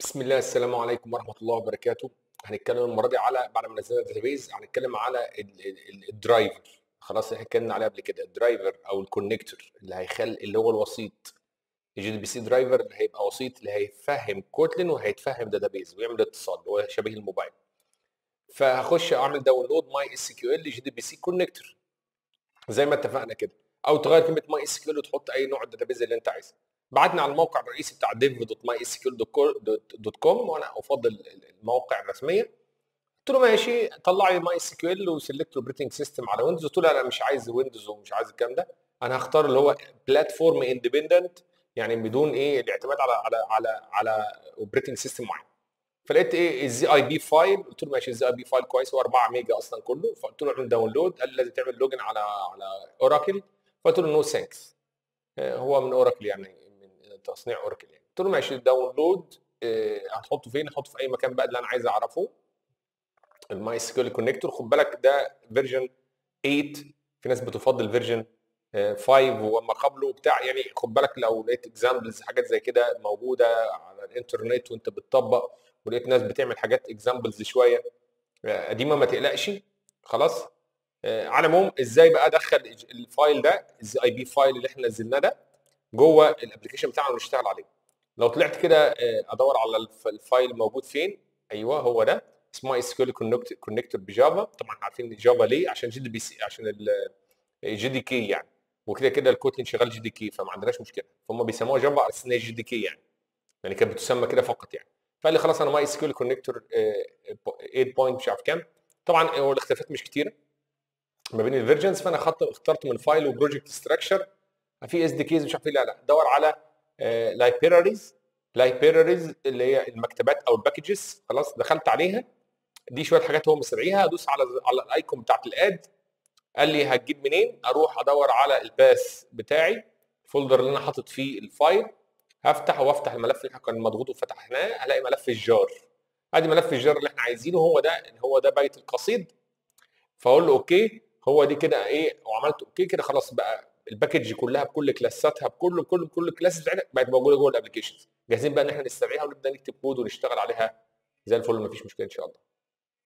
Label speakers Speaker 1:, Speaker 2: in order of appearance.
Speaker 1: بسم الله السلام عليكم ورحمه الله وبركاته هنتكلم المره دي على بعد ما نزلنا الداتابيز هنتكلم على ال- ال- ال- الدرايفر خلاص احنا اتكلمنا عليه قبل كده الدرايفر او الكونكتور اللي هيخلي اللي هو الوسيط الجي دي بي سي درايفر اللي هيبقى وسيط اللي هيفهم كوتلين وهيتفهم داتابيز ويعمل اتصال اللي هو شبيه الموبايل فهخش اعمل داونلود ماي اس كيو ال جي دي بي سي كونكتور زي ما اتفقنا كده او تغير كلمه ماي اس كيو ال وتحط اي نوع داتابيز اللي انت عايزه بعتنا على الموقع الرئيسي بتاع dev.mysql.com وانا افضل المواقع الرسميه قلت له ماشي طلع لي ماي اس كيو ال وسلكت اوبريتنج سيستم على ويندوز قلت له انا مش عايز ويندوز ومش عايز الكلام ده انا هختار اللي هو بلاتفورم اندبندنت يعني بدون ايه الاعتماد على على على على اوبريتنج سيستم معين فلقيت ايه الزي اي بي فايل قلت له ماشي الزي اي بي فايل كويس هو 4 ميجا اصلا كله فقلت له اعمل داونلود قال لي لازم تعمل لوجن على على اوراكل فقلت له نو ثانكس هو من اوراكل يعني من تصنيع اوراكل يعني قلت له ماشي داونلود هتحطه فين؟ هحطه في اي مكان بقى اللي انا عايز اعرفه الماي سكيول كونكتور خد بالك ده فيرجن 8 في ناس بتفضل فيرجن 5 وما قبله بتاع يعني خد بالك لو لقيت اكزامبلز حاجات زي كده موجوده على الانترنت وانت بتطبق ولقيت ناس بتعمل حاجات اكزامبلز شويه قديمه ما تقلقش خلاص على العموم ازاي بقى ادخل الفايل ده الزي اي بي فايل اللي احنا نزلناه ده جوه الابلكيشن بتاعنا ونشتغل عليه لو طلعت كده ادور على الفايل موجود فين ايوه هو ده اسمه اس كيو كونكتور بجافا طبعا عارفين جافا ليه عشان جي دي بي سي عشان الجي دي كي يعني وكده كده الكوتلين شغال جي دي كي فما عندناش مشكله فهم بيسموها جافا على اساس ان هي جي دي كي يعني يعني كانت بتسمى كده فقط يعني فقال لي خلاص انا ماي اس كيو كونكتور 8 بوينت مش عارف كام طبعا هو الاختلافات مش كتيره ما بين الفيرجنز فانا اخترت من فايل وبروجكت ستراكشر في اس دي كيز مش عارف ايه لا لا دور على لايبراريز لايبراريز اللي هي المكتبات او الباكجز خلاص دخلت عليها دي شويه حاجات هو مستدعيها ادوس على على الايكون بتاعت الاد قال لي هتجيب منين اروح ادور على الباث بتاعي الفولدر اللي انا حاطط فيه الفايل هفتح وافتح الملف اللي كان مضغوط وفتحناه هلاقي ملف الجار ادي ملف الجار اللي احنا عايزينه هو ده هو ده بيت القصيد فاقول له اوكي هو دي كده ايه وعملت اوكي كده خلاص بقى الباكج كلها بكل كلاساتها بكل بكل بكل الكلاس بتاعتها بقت موجوده جوه الابلكيشنز جاهزين بقى ان احنا نستدعيها ونبدا نكتب كود ونشتغل عليها زي الفل مفيش مشكله ان شاء الله